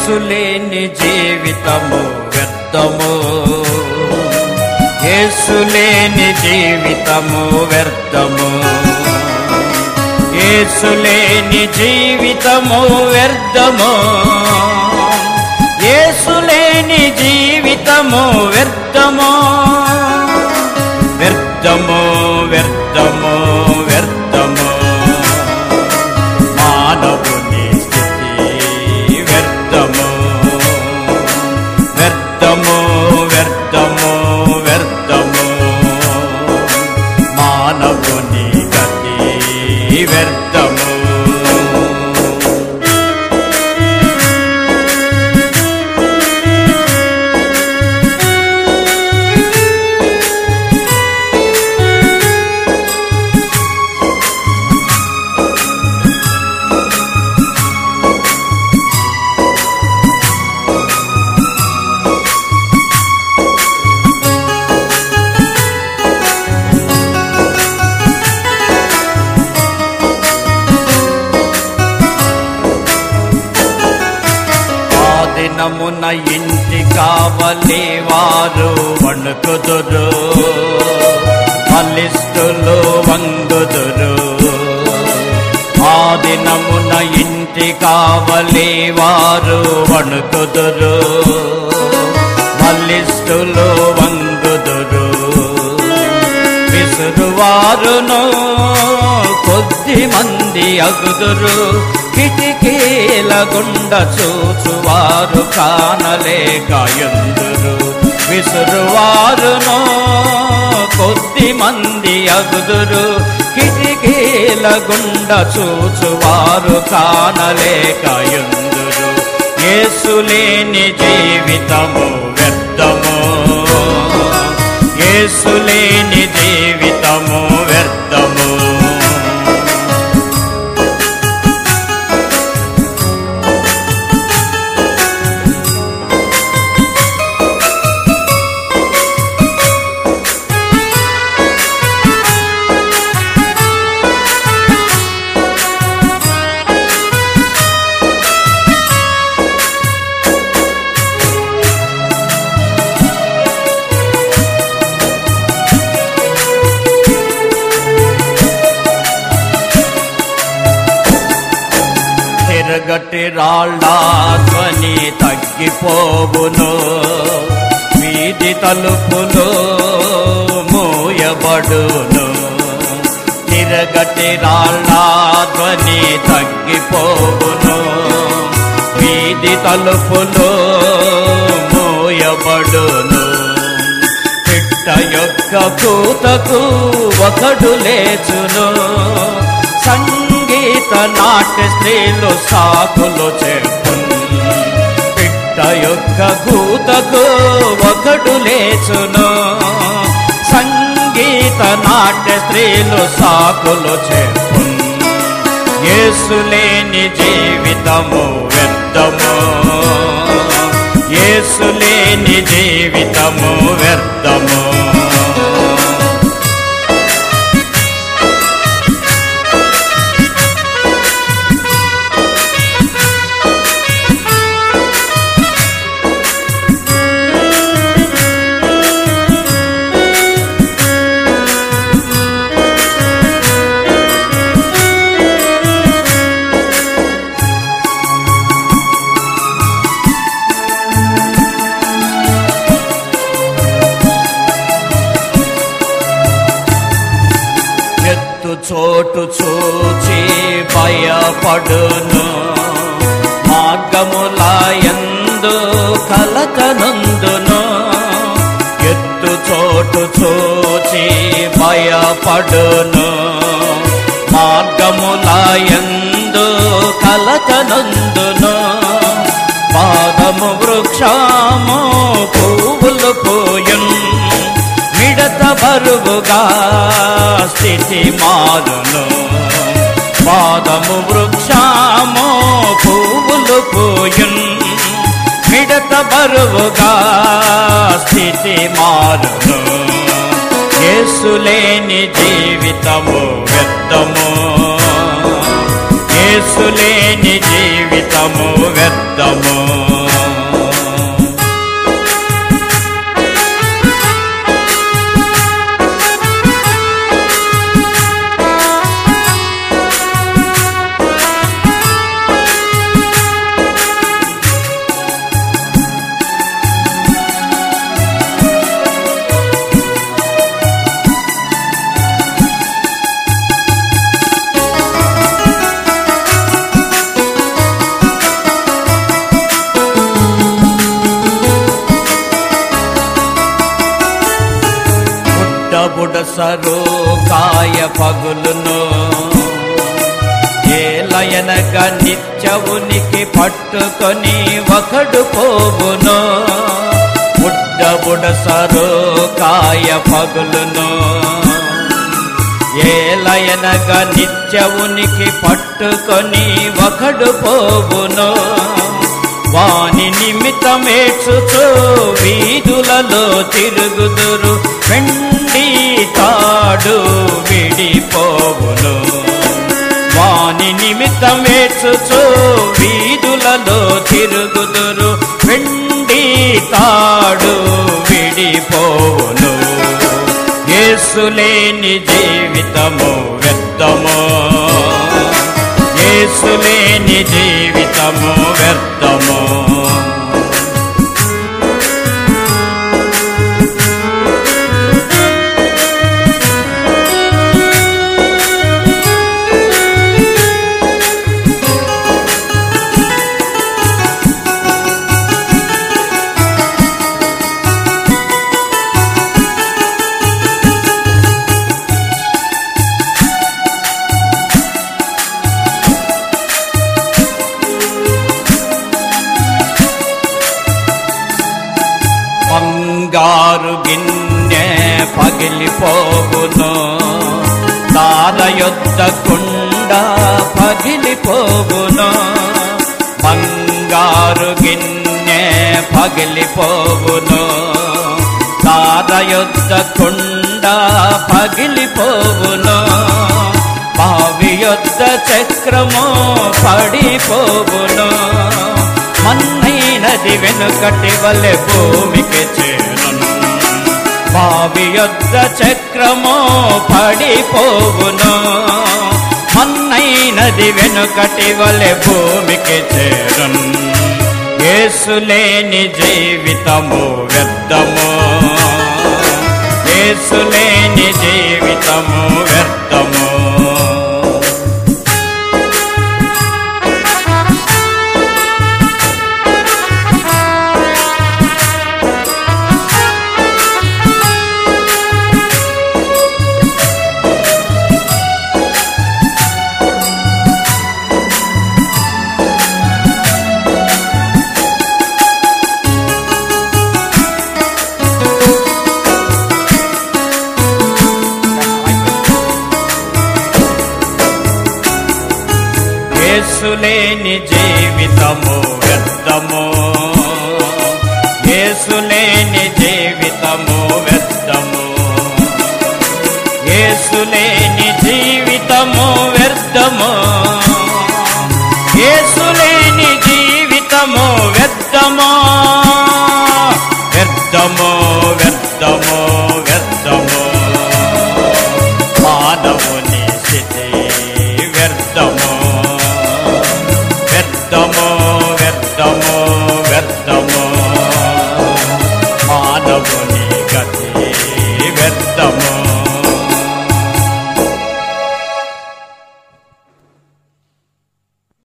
యేసులేని జీవితము వ్యర్థము యేసులేని జీవితము వ్యర్థము యేసులేని జీవితము వ్యర్థము యేసులేని జీవితము వ్యర్థము వ్యర్థము వ్యర్థము వ్యర్థము మానవుని స్థితి వ్యర్థము వ్యర్థము వ్యర్థము వ్యర్థము మానవుని గతి వ్యర్థము ఆ దినమున ఇంటి కావలి వారు వణుకుదురు బలిష్ఠులు వంగుదురు ఆ దినమున ఇంటి కావలి వారు వణుకుదురు బలిష్ఠులు వంగుదురు విసురువారును కొద్ది మంది అగుదురు కిటికీల గుండ చూచువారు కానలేక ఎందురు విసురువారును కొద్ది మంది అగుదురు కిటికీల గుండ చూచువారు కానలేక ఎందురు యేసులేని జీవితము వ్యర్థము యేసులేని జీవితము వ్యర్థము తిరగటి రాళ్ళ ధ్వని తగ్గిపోవును వీధి తలుపులు మూయబడును తిరగటి రాళ్ళ ధ్వని తగ్గిపోవును వీధి తలుపులు మూయబడును పిట్ట యొక్క కూతకు ఒకడు లేచును సంగీత నాట్య స్త్రీలు సాకులు చెప్పును పిట్ట యొక్క కూతకు ఒకడు లేచును సంగీత నాట్య స్త్రీలు సాకులు చెప్పును యేసులేని జీవితము వ్యర్థము యేసులేని జీవితము వ్యర్థము ఎత్తు చోటు చూచి భయపడును మార్గముల ఎందు కలకనందును ఎత్తు చోటు చూచి భయపడును మార్గముల ఎందు కలకనందును పాదము వృక్షము పువ్వులు పోయున్ మిడత బరువుగా స్థితి మారును పాదము వృక్షము పువ్వులు పూయున్ మిడత బరువుగా స్థితి మారును యేసులేని జీవితము వ్యర్థము యేసులేని జీవితము వ్యర్థము బుడసరు కాయ పగులును ఏలయనగా నిత్యవునికి పట్టుకొని ఒకడు పోవును బుడ్డ బుడసరు కాయ పగులును ఏలయనగా నిత్యవునికి పట్టుకొని ఒకడు పోవును వాని నిమిత్తమేడ్చుచు వీధులలో తిరుగుదురు వెండి తాడు విడిపోవును వాని నిమిత్తమేడ్చుచు వీధులలో తిరుగుదురు వెండి తాడు విడిపోవును యేసులేని జీవితము వ్యర్థము యేసులేని జీవితము వ్యర్థము బంగారు గిన్నె పగిలిపోవును తార యొద్ద కుండ పగిలిపోవును బంగారు గిన్నె పగిలిపోవును తార యొద్ద కుండ పగిలిపోవును బావి యొద్ద చక్రము పడిపోవును మన్నైనది వెనుకటి వలె భూమికి చేరును బావి యొద్ద చక్రము పడిపోవును మన్నైనది వెనుకటి వలె భూమికి చేరును యేసులేని జీవితము వ్యర్థము యేసులేని జీవితము వ్యర్థము యేసులేని జీవితము వ్యర్థము యేసులేని జీవితము వ్యర్థము యేసులేని జీవితము వ్యర్థము యేసులేని జీవితము వ్యర్థము వ్యర్థము వ్యర్థము వ్యర్థము మానవుని స్థితి వ్యర్థము వ్యర్థము వ్యర్థము వ్యర్థము మానవుని